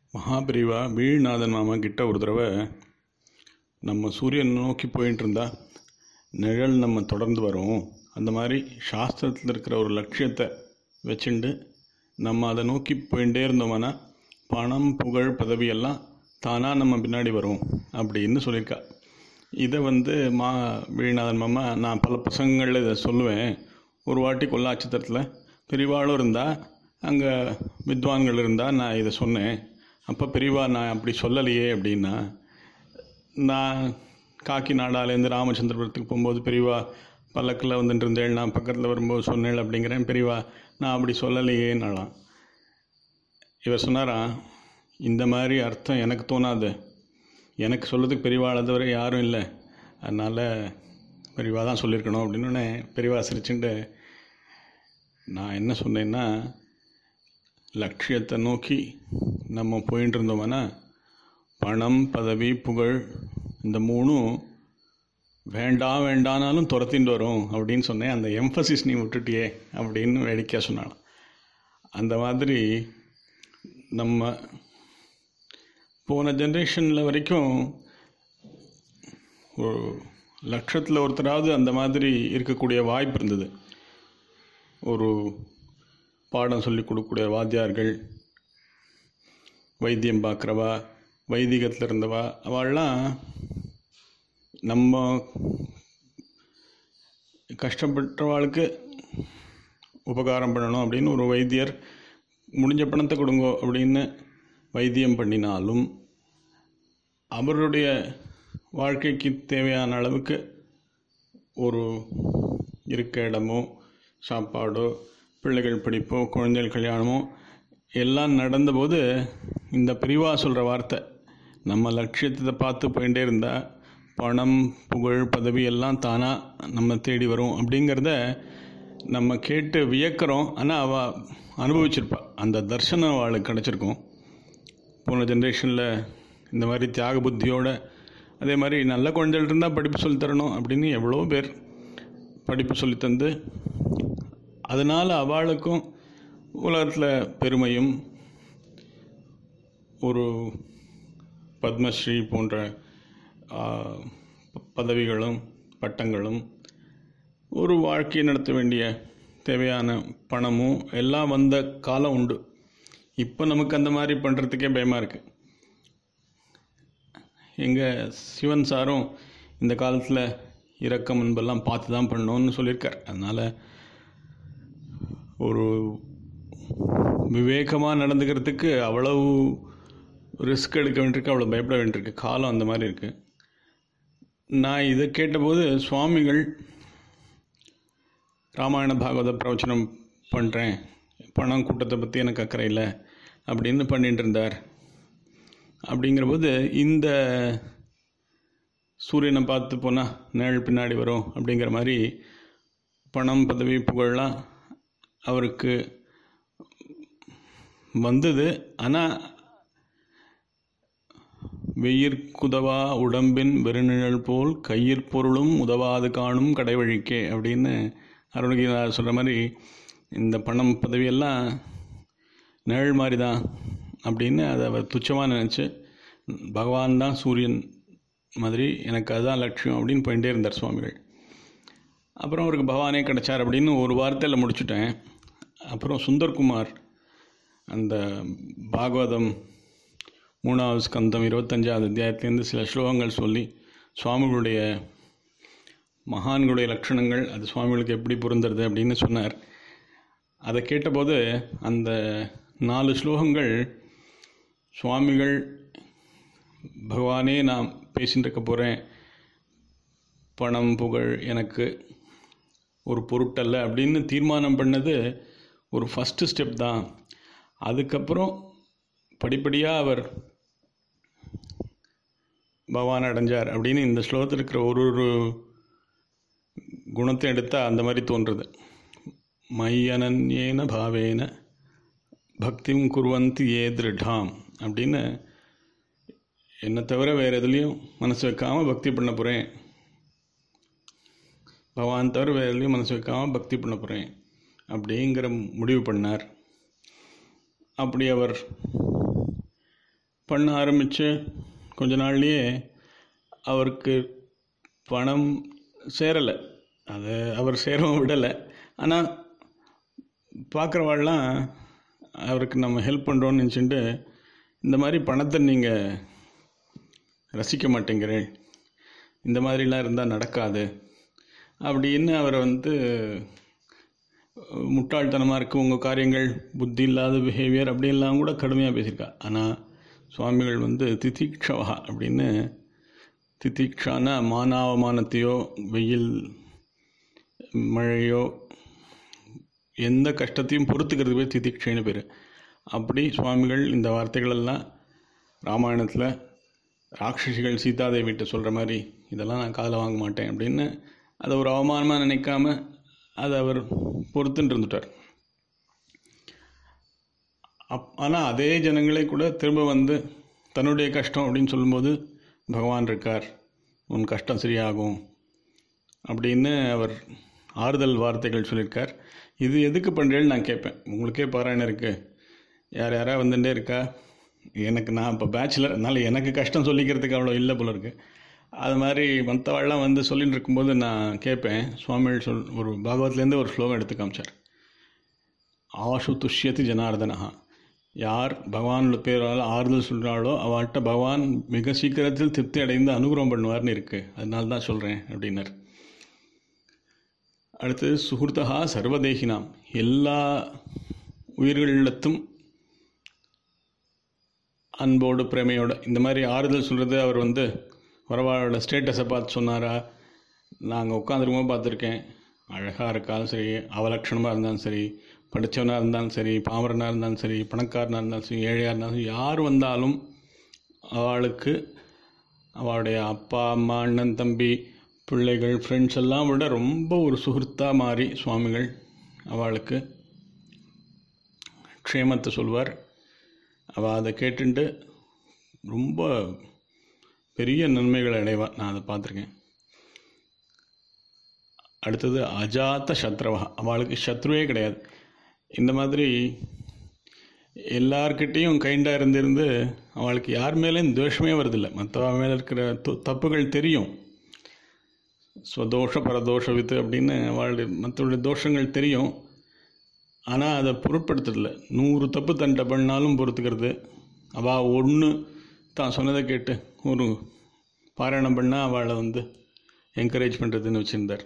மகாபிரிவா வீழ்நாதன் மாமா கிட்ட ஒரு தடவை நம்ம சூரியன் நோக்கி போயிட்டு இருந்தா நிழல் நம்ம தொடர்ந்து வரும் அந்த மாதிரி சாஸ்திரத்தில் இருக்கிற ஒரு லட்சியத்தை வச்சுண்டு நம்ம அதை நோக்கி போயிட்டே இருந்தோம்னா பணம் புகழ் பதவி எல்லாம் தானாக நம்ம பின்னாடி வரும் அப்படின்னு சொல்லியிருக்கா இதை வந்து மா வீழ்நாதன் மாமா நான் பல பிரசங்கங்களில் இதை சொல்லுவேன் ஒரு வாட்டி கொல்லாச்சித்திரத்தில் பெரியவாளும் இருந்தால் அங்கே வித்வான்கள் இருந்தால் நான் இதை சொன்னேன் அப்போ பெரியவா நான் அப்படி சொல்லலையே அப்படின்னா நான் காக்கிநாடாலேருந்து ராமச்சந்திரபுரத்துக்கு போகும்போது பெரியவா பல்லக்கில் வந்துட்டு இருந்தேன் நான் பக்கத்தில் வரும்போது சொன்னேன் அப்படிங்கிறேன் பெரியவா நான் அப்படி சொல்லலையேன்னாலாம் இவர் சொன்னாராம் இந்த மாதிரி அர்த்தம் எனக்கு தோணாது எனக்கு சொல்கிறதுக்கு பெரியவாளை தவிர யாரும் இல்லை அதனால் பெரியவா தான் சொல்லியிருக்கணும் அப்படின்னு பெரியவா சிரிச்சுட்டு நான் என்ன சொன்னேன்னா லட்சியத்தை நோக்கி நம்ம போயிட்டு இருந்தோம்னா பணம் பதவி புகழ் இந்த மூணும் வேண்டாம் வேண்டானாலும் துரத்திட்டு வரும் அப்படின்னு சொன்னேன் அந்த எம்ஃபசிஸ் நீ விட்டுட்டியே அப்படின்னு வேடிக்கையாக சொன்னான் அந்த மாதிரி நம்ம போன ஜென்ரேஷனில் வரைக்கும் ஒரு லட்சத்தில் ஒருத்தராவது அந்த மாதிரி இருக்கக்கூடிய வாய்ப்பு இருந்தது ஒரு பாடம் சொல்லி கொடுக்கக்கூடிய வாத்தியார்கள் வைத்தியம் பார்க்குறவா வைதிகத்தில் இருந்தவா அவள்லாம் நம்ம கஷ்டப்பட்டவாளுக்கு உபகாரம் பண்ணணும் அப்படின்னு ஒரு வைத்தியர் முடிஞ்ச பணத்தை கொடுங்கோ அப்படின்னு வைத்தியம் பண்ணினாலும் அவருடைய வாழ்க்கைக்கு தேவையான அளவுக்கு ஒரு இருக்க இடமோ சாப்பாடோ பிள்ளைகள் படிப்போ குழந்தைகள் கல்யாணமோ எல்லாம் நடந்தபோது இந்த பிரிவா சொல்கிற வார்த்தை நம்ம லட்சியத்தை பார்த்து போயிட்டே இருந்தால் பணம் புகழ் பதவி எல்லாம் தானாக நம்ம தேடி வரும் அப்படிங்கிறத நம்ம கேட்டு வியக்கிறோம் ஆனால் அவள் அனுபவிச்சிருப்பா அந்த தர்ஷனம் அவளுக்கு கிடச்சிருக்கும் போன ஜென்ரேஷனில் இந்த மாதிரி தியாக புத்தியோடு அதே மாதிரி நல்ல குழந்தைகள் இருந்தால் படிப்பு சொல்லித்தரணும் அப்படின்னு எவ்வளோ பேர் படிப்பு சொல்லித்தந்து அதனால் அவளுக்கும் உலகத்தில் பெருமையும் ஒரு பத்மஸ்ரீ போன்ற பதவிகளும் பட்டங்களும் ஒரு வாழ்க்கையை நடத்த வேண்டிய தேவையான பணமும் எல்லாம் வந்த காலம் உண்டு இப்போ நமக்கு அந்த மாதிரி பண்ணுறதுக்கே பயமாக இருக்குது எங்கள் சிவன் சாரும் இந்த காலத்தில் இரக்கம் அன்பெல்லாம் பார்த்து தான் பண்ணணும்னு சொல்லியிருக்கார் அதனால் ஒரு விவேகமாக நடந்துக்கிறதுக்கு அவ்வளவு ரிஸ்க் எடுக்க வேண்டியிருக்கு அவ்வளோ பயப்பட வேண்டியிருக்கு காலம் அந்த மாதிரி இருக்குது நான் இதை கேட்டபோது சுவாமிகள் ராமாயண பாகவத பிரவச்சனம் பண்ணுறேன் பணம் கூட்டத்தை பற்றி எனக்கு அக்கறை இல்லை அப்படின்னு பண்ணிட்டு இருந்தார் அப்படிங்கிறபோது இந்த சூரியனை பார்த்து போனால் நிழல் பின்னாடி வரும் அப்படிங்கிற மாதிரி பணம் பதவி புகழெலாம் அவருக்கு வந்தது ஆனால் வெயிற்குதவா உடம்பின் வெறுநிழல் போல் கையிற்பொருளும் உதவாது காணும் கடைவழிக்கே அப்படின்னு அருணகிரிநாதர் சொல்கிற மாதிரி இந்த பணம் பதவியெல்லாம் நிழல் மாதிரி தான் அப்படின்னு அதை அவர் துச்சமாக நினச்சி பகவான் தான் சூரியன் மாதிரி எனக்கு அதுதான் லட்சியம் அப்படின்னு போயிட்டே இருந்தார் சுவாமிகள் அப்புறம் அவருக்கு பகவானே கிடச்சார் அப்படின்னு ஒரு வார்த்தையில் முடிச்சுட்டேன் அப்புறம் சுந்தர்குமார் அந்த பாகவதம் மூணாவது ஸ்கந்தம் இருபத்தஞ்சாவது அத்தியாயத்துலேருந்து சில ஸ்லோகங்கள் சொல்லி சுவாமிகளுடைய மகான்களுடைய லட்சணங்கள் அது சுவாமிகளுக்கு எப்படி பொருந்துறது அப்படின்னு சொன்னார் அதை கேட்டபோது அந்த நாலு ஸ்லோகங்கள் சுவாமிகள் பகவானே நான் பேசிகிட்டு இருக்க போகிறேன் பணம் புகழ் எனக்கு ஒரு பொருட்டல்ல அப்படின்னு தீர்மானம் பண்ணது ஒரு ஃபஸ்ட்டு ஸ்டெப் தான் அதுக்கப்புறம் படிப்படியாக அவர் பகவான் அடைஞ்சார் அப்படின்னு இந்த ஸ்லோகத்தில் இருக்கிற ஒரு ஒரு குணத்தை எடுத்தால் அந்த மாதிரி தோன்றுறது மையனன்யேன பாவேன பக்திம் குர்வந்தி ஏ திருடாம் அப்படின்னு என்னை தவிர வேறு எதுலேயும் மனசு வைக்காமல் பக்தி பண்ண போகிறேன் பகவான் தவிர வேறு எதுலேயும் மனசு வைக்காமல் பக்தி பண்ண போகிறேன் அப்படிங்கிற முடிவு பண்ணார் அப்படி அவர் பண்ண ஆரம்பித்து கொஞ்ச நாள்லேயே அவருக்கு பணம் சேரலை அதை அவர் சேரவும் விடலை ஆனால் பார்க்குறவாள்லாம் அவருக்கு நம்ம ஹெல்ப் பண்ணுறோன்னு நினச்சிட்டு இந்த மாதிரி பணத்தை நீங்கள் ரசிக்க மாட்டேங்கிறேன் இந்த மாதிரிலாம் இருந்தால் நடக்காது அப்படின்னு அவரை வந்து முட்டாள்தனமாக இருக்குது உங்கள் காரியங்கள் புத்தி இல்லாத பிஹேவியர் அப்படியெல்லாம் கூட கடுமையாக பேசியிருக்கா ஆனால் சுவாமிகள் வந்து திதிக்ஷவா அப்படின்னு திதிக்ஷான மானாவமானத்தையோ வெயில் மழையோ எந்த கஷ்டத்தையும் பொறுத்துக்கிறது பேர் திதிக்ஷைன்னு பேர் அப்படி சுவாமிகள் இந்த வார்த்தைகளெல்லாம் ராமாயணத்தில் ராட்சசிகள் சீதாதேவிட்ட சொல்கிற மாதிரி இதெல்லாம் நான் காதில் வாங்க மாட்டேன் அப்படின்னு அதை ஒரு அவமானமாக நினைக்காம அதை அவர் பொறுத்துன்னு இருந்துட்டார் அப் ஆனால் அதே ஜனங்களே கூட திரும்ப வந்து தன்னுடைய கஷ்டம் அப்படின்னு சொல்லும்போது பகவான் இருக்கார் உன் கஷ்டம் சரியாகும் அப்படின்னு அவர் ஆறுதல் வார்த்தைகள் சொல்லியிருக்கார் இது எதுக்கு பண்ணுறேன்னு நான் கேட்பேன் உங்களுக்கே பாராயணம் இருக்குது யார் யாரா வந்துட்டே இருக்கா எனக்கு நான் இப்போ பேச்சுலர் அதனால் எனக்கு கஷ்டம் சொல்லிக்கிறதுக்கு அவ்வளோ இல்லை போல இருக்குது அது மாதிரி மற்றவாள்லாம் வந்து சொல்லிட்டு இருக்கும்போது நான் கேட்பேன் சுவாமிகள் சொல் ஒரு பாகவத்லேருந்து ஒரு ஸ்லோகம் எடுத்து காமிச்சார் ஆஷு துஷ்யத்து ஜனார்தனஹா யார் பகவானோட பேரால் ஆறுதல் சொல்கிறாளோ அவள்கிட்ட பகவான் மிக சீக்கிரத்தில் திருப்தி அடைந்து அனுகிரகம் பண்ணுவார்னு இருக்குது அதனால தான் சொல்கிறேன் அப்படின்னார் அடுத்து சுஹൃத்தகா சர்வதேகினாம் எல்லா உயிர்களிடத்தும் அன்போடு பிரமையோடு இந்த மாதிரி ஆறுதல் சொல்கிறது அவர் வந்து வரவாளோட ஸ்டேட்டஸை பார்த்து சொன்னாரா நாங்கள் உட்காந்துருக்கும்போது பார்த்துருக்கேன் அழகாக இருக்காலும் சரி அவலட்சணமாக இருந்தாலும் சரி படித்தவனாக இருந்தாலும் சரி பாமரனாக இருந்தாலும் சரி பணக்காரனாக இருந்தாலும் சரி ஏழையாக இருந்தாலும் சரி யார் வந்தாலும் அவளுக்கு அவளுடைய அப்பா அம்மா அண்ணன் தம்பி பிள்ளைகள் ஃப்ரெண்ட்ஸ் எல்லாம் விட ரொம்ப ஒரு சுகிருத்தாக மாறி சுவாமிகள் அவளுக்கு க்ஷேமத்தை சொல்வார் அவள் அதை கேட்டுட்டு ரொம்ப பெரிய நன்மைகளை அடைவாள் நான் அதை பார்த்துருக்கேன் அடுத்தது அஜாத்த சத்ரவா அவளுக்கு சத்ருவே கிடையாது இந்த மாதிரி எல்லார்கிட்டேயும் கைண்டாக இருந்திருந்து அவளுக்கு யார் மேலேயும் துவேஷமே வருதில்லை மற்றவ மேலே இருக்கிற து தப்புகள் தெரியும் ஸ்வதோஷ பரதோஷ வித்து அப்படின்னு அவளுடைய மற்றவருடைய தோஷங்கள் தெரியும் ஆனால் அதை பொருட்படுத்துறதில்ல நூறு தப்பு தன்ட்ட பண்ணாலும் பொறுத்துக்கிறது அவள் ஒன்று தான் சொன்னதை கேட்டு ஒரு பாராயணம் பண்ணால் அவளை வந்து என்கரேஜ் பண்ணுறதுன்னு வச்சுருந்தார்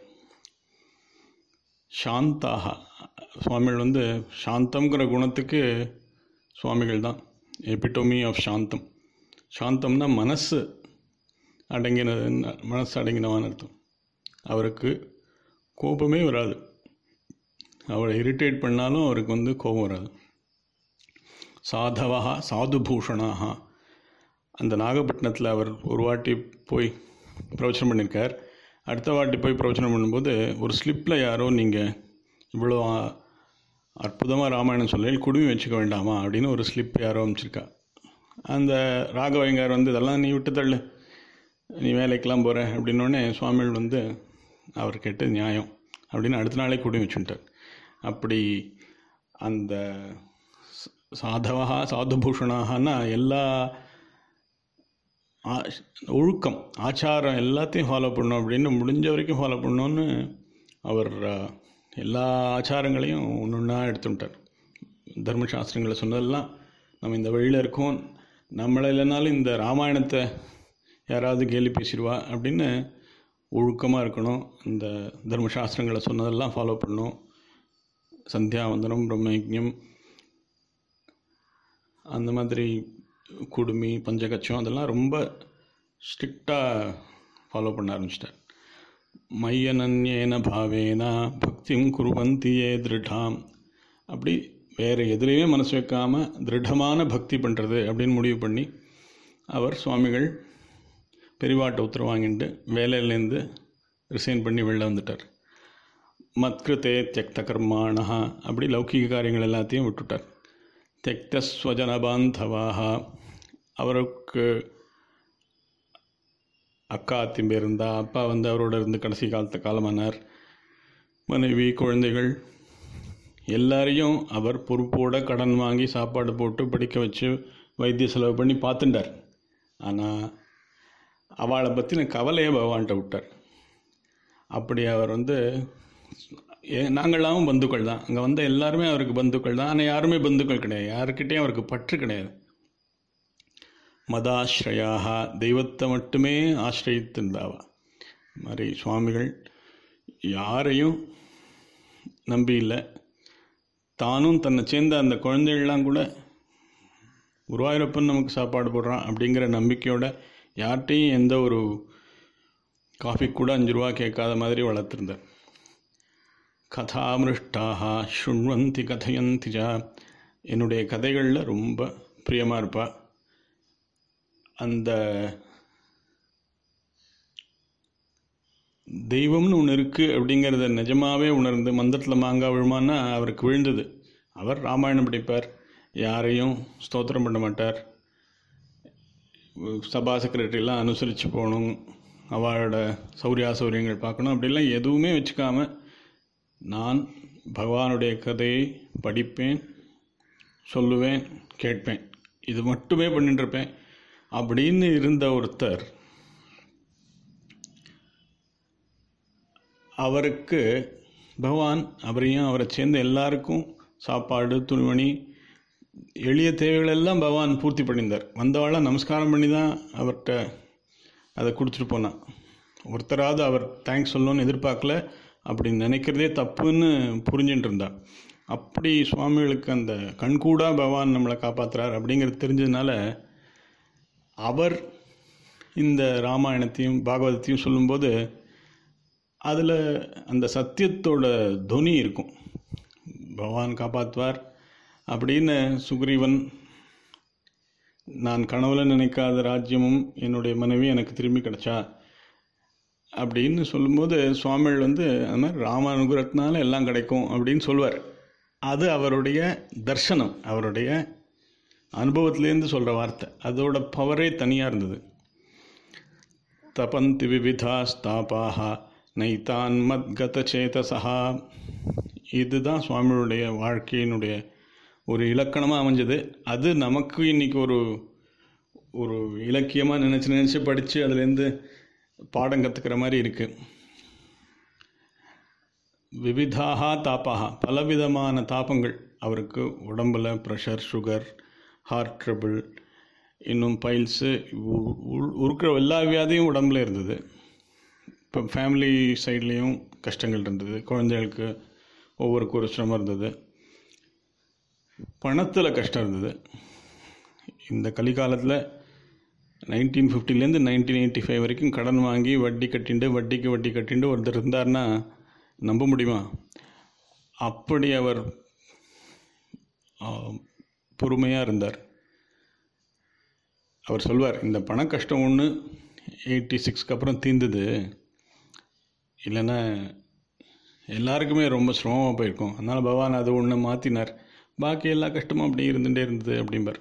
சாந்தாக சுவாமிகள் வந்து சாந்தம்ங்கிற குணத்துக்கு சுவாமிகள் தான் எபிட்டோமி ஆஃப் சாந்தம் சாந்தம்னா மனசு அடங்கின மனசு அடங்கினவான்னு அர்த்தம் அவருக்கு கோபமே வராது அவரை இரிட்டேட் பண்ணாலும் அவருக்கு வந்து கோபம் வராது சாதவா சாதுபூஷணாக அந்த நாகப்பட்டினத்தில் அவர் ஒரு வாட்டி போய் பிரவச்சனம் பண்ணியிருக்கார் அடுத்த வாட்டி போய் பிரவச்சனம் பண்ணும்போது ஒரு ஸ்லிப்பில் யாரோ நீங்கள் இவ்வளோ அற்புதமாக ராமாயணம் சொல்லி குடுமி வச்சுக்க வேண்டாமா அப்படின்னு ஒரு ஸ்லிப் யாரோ அமைச்சிருக்கா அந்த ராகவைங்கார் வந்து இதெல்லாம் நீ விட்டு தள்ளு நீ வேலைக்கெல்லாம் போகிற அப்படின்னோடனே சுவாமிகள் வந்து அவர் கேட்டு நியாயம் அப்படின்னு அடுத்த நாளே குடுமி வச்சுட்டார் அப்படி அந்த சாதவா சாதுபூஷணாகனா எல்லா ஒழுக்கம் ஆச்சாரம் எல்லாத்தையும் ஃபாலோ பண்ணணும் அப்படின்னு முடிஞ்ச வரைக்கும் ஃபாலோ பண்ணணுன்னு அவர் எல்லா ஆச்சாரங்களையும் ஒன்று ஒன்றா எடுத்துட்டார் தர்மசாஸ்திரங்களை சொன்னதெல்லாம் நம்ம இந்த வழியில் இருக்கோம் நம்மளை இல்லைனாலும் இந்த ராமாயணத்தை யாராவது கேலி பேசிடுவா அப்படின்னு ஒழுக்கமாக இருக்கணும் இந்த தர்மசாஸ்திரங்களை சொன்னதெல்லாம் ஃபாலோ பண்ணணும் சந்தியாவந்தனம் பிரம்மயஜம் அந்த மாதிரி குடுமி பஞ்சகச்சம் அதெல்லாம் ரொம்ப ஸ்ட்ரிக்டாக ஃபாலோ பண்ண ஆரம்பிச்சிட்டார் மையனன்யேன பாவேனா பக்திம் குருவந்தியே திருடாம் அப்படி வேறு எதுலேயுமே மனசு வைக்காமல் திருடமான பக்தி பண்ணுறது அப்படின்னு முடிவு பண்ணி அவர் சுவாமிகள் பெரிவாட்டை உத்தரவு வாங்கிட்டு வேலையிலேருந்து ரிசைன் பண்ணி வெளில வந்துட்டார் மத்கிருத்தே தியக்த கர்மாணா அப்படி லௌகிக காரியங்கள் எல்லாத்தையும் விட்டுட்டார் தியக்த ஸ்வஜனபாந்தவாக அவருக்கு அக்கா அத்திம்பே இருந்தா அப்பா வந்து அவரோட இருந்து கடைசி காலத்து காலமானார் மனைவி குழந்தைகள் எல்லாரையும் அவர் பொறுப்போட கடன் வாங்கி சாப்பாடு போட்டு படிக்க வச்சு வைத்திய செலவு பண்ணி பார்த்துட்டார் ஆனால் அவளை பற்றின கவலையை பகவான்கிட்ட விட்டார் அப்படி அவர் வந்து ஏ- நாங்களாவும் பந்துக்கள் தான் அங்கே வந்த எல்லாருமே அவருக்கு பந்துக்கள் தான் ஆனால் யாருமே பந்துக்கள் கிடையாது யாருக்கிட்டேயும் அவருக்கு பற்று கிடையாது மதாஸ்ரயாக தெய்வத்தை மட்டுமே ஆசிரியத்திருந்தாவா இது மாதிரி சுவாமிகள் யாரையும் நம்பி இல்லை தானும் தன்னை சேர்ந்த அந்த குழந்தைகள்லாம் கூட குருவாயூரப்பன் நமக்கு சாப்பாடு போடுறான் அப்படிங்கிற நம்பிக்கையோட யார்கிட்டையும் எந்த ஒரு காஃபி கூட அஞ்சு ரூபா கேட்காத மாதிரி வளர்த்துருந்தார் கதாமிருஷ்டாக சுண்வந்தி கதையந்தி ஜா என்னுடைய கதைகளில் ரொம்ப பிரியமாக இருப்பா அந்த தெய்வம்னு ஒன்று இருக்குது அப்படிங்கிறத நிஜமாவே உணர்ந்து மந்திரத்தில் மாங்காய் விழுமான்னா அவருக்கு விழுந்தது அவர் ராமாயணம் படிப்பார் யாரையும் ஸ்தோத்திரம் பண்ண மாட்டார் சபா செக்ரட்டரியெல்லாம் அனுசரித்து போகணும் அவளோட சௌரியா சௌரியங்கள் பார்க்கணும் அப்படிலாம் எதுவுமே வச்சுக்காம நான் பகவானுடைய கதையை படிப்பேன் சொல்லுவேன் கேட்பேன் இது மட்டுமே பண்ணிட்டு இருப்பேன் அப்படின்னு இருந்த ஒருத்தர் அவருக்கு பகவான் அவரையும் அவரை சேர்ந்த எல்லாருக்கும் சாப்பாடு துணிமணி எளிய தேவைகளெல்லாம் பகவான் பூர்த்தி பண்ணியிருந்தார் வந்தவாளாம் நமஸ்காரம் பண்ணி தான் அவர்கிட்ட அதை கொடுத்துட்டு போனான் ஒருத்தராவது அவர் தேங்க்ஸ் சொல்லணும்னு எதிர்பார்க்கல அப்படி நினைக்கிறதே தப்புன்னு புரிஞ்சுட்டு இருந்தார் அப்படி சுவாமிகளுக்கு அந்த கண்கூடா பகவான் நம்மளை காப்பாத்துறார் அப்படிங்கிறது தெரிஞ்சதுனால அவர் இந்த ராமாயணத்தையும் பாகவதத்தையும் சொல்லும்போது அதில் அந்த சத்தியத்தோட துனி இருக்கும் பகவான் காப்பாற்றுவார் அப்படின்னு சுக்ரீவன் நான் கனவுல நினைக்காத ராஜ்யமும் என்னுடைய மனைவி எனக்கு திரும்பி கிடைச்சா அப்படின்னு சொல்லும்போது சுவாமிகள் வந்து அது மாதிரி ராம அனுகிரகத்தினால எல்லாம் கிடைக்கும் அப்படின்னு சொல்லுவார் அது அவருடைய தர்சனம் அவருடைய அனுபவத்திலேருந்து சொல்கிற வார்த்தை அதோட பவரே தனியாக இருந்தது தபந்தி விவிதா ஸ்தாபாக நைதான் மத்கத சேதசா இதுதான் சுவாமியுடைய வாழ்க்கையினுடைய ஒரு இலக்கணமாக அமைஞ்சது அது நமக்கு இன்னைக்கு ஒரு ஒரு இலக்கியமாக நினச்சி நினச்சி படித்து அதுலேருந்து பாடம் கற்றுக்கிற மாதிரி இருக்குது விவிதாக தாப்பாக பலவிதமான தாபங்கள் அவருக்கு உடம்பில் ப்ரெஷர் சுகர் ஹார்ட் ட்ரபிள் இன்னும் பைல்ஸு இருக்கிற எல்லா வியாதியும் உடம்புல இருந்தது இப்போ ஃபேமிலி சைட்லேயும் கஷ்டங்கள் இருந்தது குழந்தைகளுக்கு ஒவ்வொருக்கு ஒரு சிரமம் இருந்தது பணத்தில் கஷ்டம் இருந்தது இந்த கலிகாலத்தில் நைன்டீன் ஃபிஃப்டிலேருந்து நைன்டீன் எயிட்டி ஃபைவ் வரைக்கும் கடன் வாங்கி வட்டி கட்டிண்டு வட்டிக்கு வட்டி கட்டிண்டு ஒருத்தர் இருந்தார்னா நம்ப முடியுமா அப்படி அவர் பொறுமையாக இருந்தார் அவர் சொல்வார் இந்த பண கஷ்டம் ஒன்று எயிட்டி சிக்ஸ்க்கு அப்புறம் தீர்ந்தது இல்லைன்னா எல்லாருக்குமே ரொம்ப சிரமமாக போயிருக்கும் அதனால் பகவான் அது ஒன்று மாற்றினார் பாக்கி எல்லா கஷ்டமும் அப்படி இருந்துகிட்டே இருந்தது அப்படிம்பார்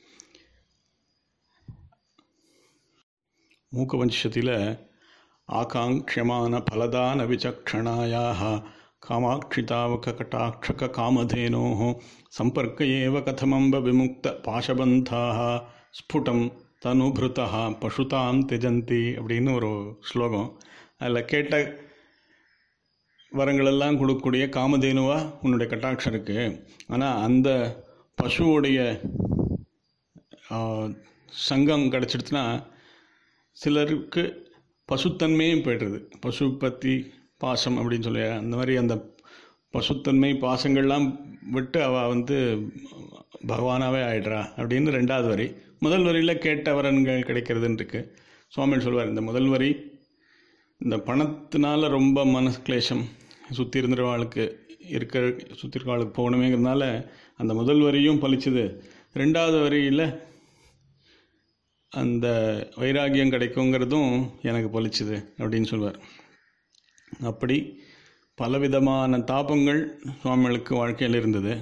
மூக்கபஞ்சத்தில் ஆகாங்க்ஷமான பலதான விசக்ஷணாயாக காமாட்சிதாவக கட்டாட்சக காமதேனோ சம்பர்க்க ஏவ கதமம்ப விமுக்த பாஷபந்தாக ஸ்புடம் தனுபிருத்தா பசுதாம் திஜந்தி அப்படின்னு ஒரு ஸ்லோகம் அதில் கேட்ட வரங்களெல்லாம் கொடுக்கக்கூடிய காமதேனுவா உன்னுடைய கட்டாட்சம் இருக்குது ஆனால் அந்த பசுவோடைய சங்கம் கிடச்சிடுச்சுன்னா சிலருக்கு பசுத்தன்மையும் போய்டுறது பசு பற்றி பாசம் அப்படின்னு சொல்லி அந்த மாதிரி அந்த பசுத்தன்மை பாசங்கள்லாம் விட்டு அவள் வந்து பகவானாகவே ஆயிடுறா அப்படின்னு ரெண்டாவது வரி முதல் வரியில் கேட்ட வரன்கள் கிடைக்கிறதுன்னு இருக்கு சுவாமி சொல்வார் இந்த முதல் வரி இந்த பணத்தினால ரொம்ப மனக்லேஷம் சுற்றி இருந்துருவாளுக்கு இருக்கிற சுற்றி இருக்கவாளுக்கு போகணுமேங்கிறதுனால அந்த முதல் வரியும் பலிச்சுது ரெண்டாவது வரியில் அந்த வைராகியம் கிடைக்குங்கிறதும் எனக்கு பலிச்சுது அப்படின்னு சொல்வார் அப்படி பலவிதமான தாபங்கள் சுவாமிகளுக்கு வாழ்க்கையில் இருந்தது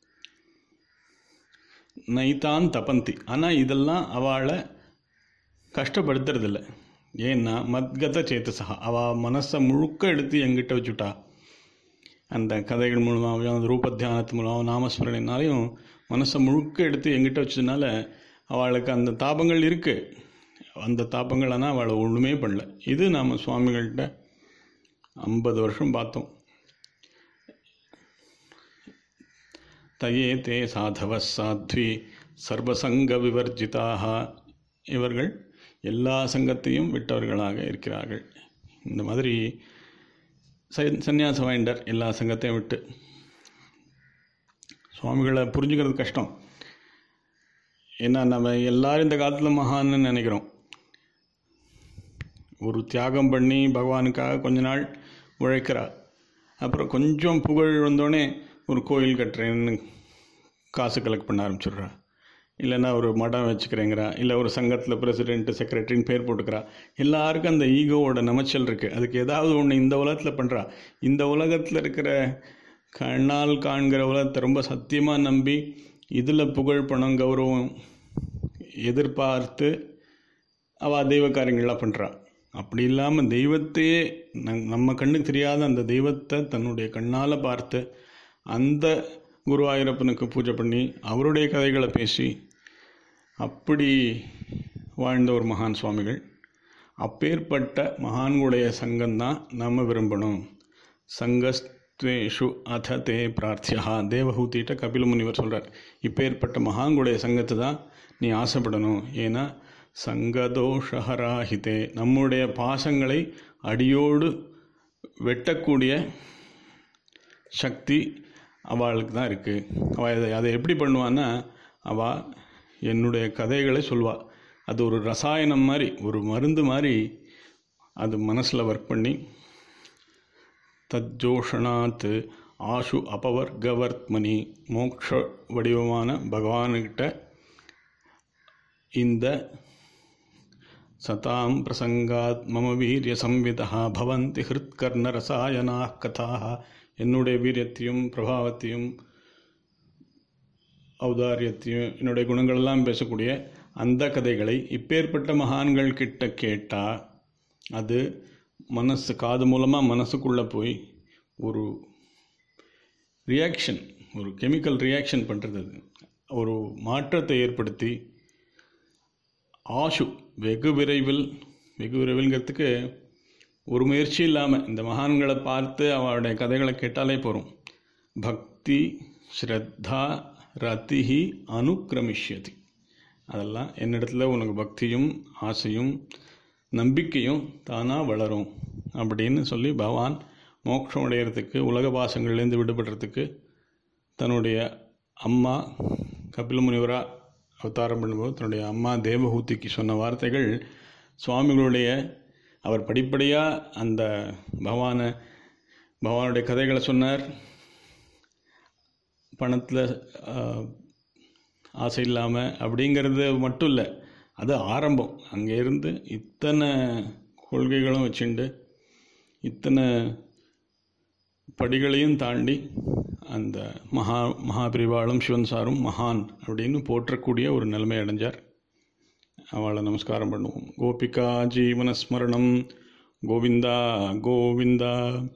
நைத்தான் தபந்தி ஆனால் இதெல்லாம் அவளை கஷ்டப்படுத்துறதில்ல ஏன்னா மத்கத சேத்தசா அவள் மனசை முழுக்க எடுத்து எங்கிட்ட வச்சுட்டா அந்த கதைகள் மூலமாகவும் அந்த ரூப தியானத்து மூலமாகவும் நாமஸ்மரணினாலையும் மனசை முழுக்க எடுத்து எங்கிட்ட வச்சதுனால அவளுக்கு அந்த தாபங்கள் இருக்குது அந்த தாபங்கள் ஆனால் அவளை ஒன்றுமே பண்ணல இது நாம் சுவாமிகள்கிட்ட ஐம்பது வருஷம் பார்த்தோம் தயே தே சாதவ சாத்வி சர்வசங்க விவர்ஜிதாக இவர்கள் எல்லா சங்கத்தையும் விட்டவர்களாக இருக்கிறார்கள் இந்த மாதிரி ச- சந்நியாச வாய்ண்டர் எல்லா சங்கத்தையும் விட்டு சுவாமிகளை புரிஞ்சுக்கிறது கஷ்டம் ஏன்னா நம்ம எல்லாரும் இந்த காலத்தில் மகான்னு நினைக்கிறோம் ஒரு தியாகம் பண்ணி பகவானுக்காக கொஞ்ச நாள் உழைக்கிறா அப்புறம் கொஞ்சம் புகழ் வந்தோடனே ஒரு கோயில் கட்டுறேன்னு காசு கலெக்ட் பண்ண ஆரம்பிச்சிடுறா இல்லைன்னா ஒரு மடம் வச்சுக்கிறேங்கிறா இல்லை ஒரு சங்கத்தில் பிரசிடென்ட் செக்ரட்டரின்னு பேர் போட்டுக்கிறா எல்லாருக்கும் அந்த ஈகோவோட நமைச்சல் இருக்குது அதுக்கு ஏதாவது ஒன்று இந்த உலகத்தில் பண்ணுறா இந்த உலகத்தில் இருக்கிற கண்ணால் காண்கிற உலகத்தை ரொம்ப சத்தியமாக நம்பி இதில் புகழ் பணம் கௌரவம் எதிர்பார்த்து அவள் தெய்வ காரியங்கள்லாம் பண்ணுறா அப்படி இல்லாமல் தெய்வத்தையே நம் நம்ம கண்ணுக்கு தெரியாத அந்த தெய்வத்தை தன்னுடைய கண்ணால் பார்த்து அந்த குருவாயூரப்பனுக்கு பூஜை பண்ணி அவருடைய கதைகளை பேசி அப்படி வாழ்ந்த ஒரு மகான் சுவாமிகள் அப்பேற்பட்ட மகான்களுடைய சங்கம்தான் நம்ம விரும்பணும் சங்கஸ்துவேஷு அத தே பிரார்த்தியா தேவஹூத்திட்ட கபில முனிவர் சொல்கிறார் இப்பேற்பட்ட மகான்களுடைய சங்கத்தை தான் நீ ஆசைப்படணும் ஏன்னா சங்கதோஷஹராஹிதே நம்முடைய பாசங்களை அடியோடு வெட்டக்கூடிய சக்தி அவளுக்கு தான் இருக்குது அவள் அதை அதை எப்படி பண்ணுவான்னா அவள் என்னுடைய கதைகளை சொல்வாள் அது ஒரு ரசாயனம் மாதிரி ஒரு மருந்து மாதிரி அது மனசில் ஒர்க் பண்ணி தஜோஷனாத் ஆஷு அபவர்கவர்த்மனி மோக்ஷ வடிவமான பகவானுக்கிட்ட இந்த சதாம் பிரசங்காத் மம வீரிய சம்விதா பவந்தி ஹிருத்கர்ண ரசாயனா கதாக என்னுடைய வீரியத்தையும் பிரபாவத்தையும் ஔதாரியத்தையும் என்னுடைய குணங்களெல்லாம் பேசக்கூடிய அந்த கதைகளை இப்பேற்பட்ட மகான்கள் கிட்ட கேட்டால் அது மனசு காது மூலமாக மனசுக்குள்ளே போய் ஒரு ரியாக்ஷன் ஒரு கெமிக்கல் ரியாக்ஷன் பண்ணுறது அது ஒரு மாற்றத்தை ஏற்படுத்தி ஆஷு வெகு விரைவில் வெகு விரைவில்ங்கிறதுக்கு ஒரு முயற்சி இல்லாமல் இந்த மகான்களை பார்த்து அவருடைய கதைகளை கேட்டாலே போகிறோம் பக்தி ஸ்ரத்தா ரத்திஹி அனுக்கிரமிஷ்யதி அதெல்லாம் என்னிடத்துல உனக்கு பக்தியும் ஆசையும் நம்பிக்கையும் தானாக வளரும் அப்படின்னு சொல்லி பகவான் மோட்சம் அடையிறதுக்கு உலக பாசங்கள்லேருந்து விடுபடுறதுக்கு தன்னுடைய அம்மா கபில முனிவரா அவதாரம் பண்ணும்போது தன்னுடைய அம்மா தேவஹூதிக்கு சொன்ன வார்த்தைகள் சுவாமிகளுடைய அவர் படிப்படியாக அந்த பகவானை பகவானுடைய கதைகளை சொன்னார் பணத்தில் ஆசை இல்லாமல் அப்படிங்கிறது மட்டும் இல்லை அது ஆரம்பம் அங்கே இருந்து இத்தனை கொள்கைகளும் வச்சுண்டு இத்தனை படிகளையும் தாண்டி அந்த மகா மகாபிரிவாளும் சிவன் சாரும் மகான் அப்படின்னு போற்றக்கூடிய ஒரு நிலைமை அடைஞ்சார் அவளை நமஸ்காரம் பண்ணுவோம் கோபிகா ஜீவனஸ்மரணம் கோவிந்தா கோவிந்தா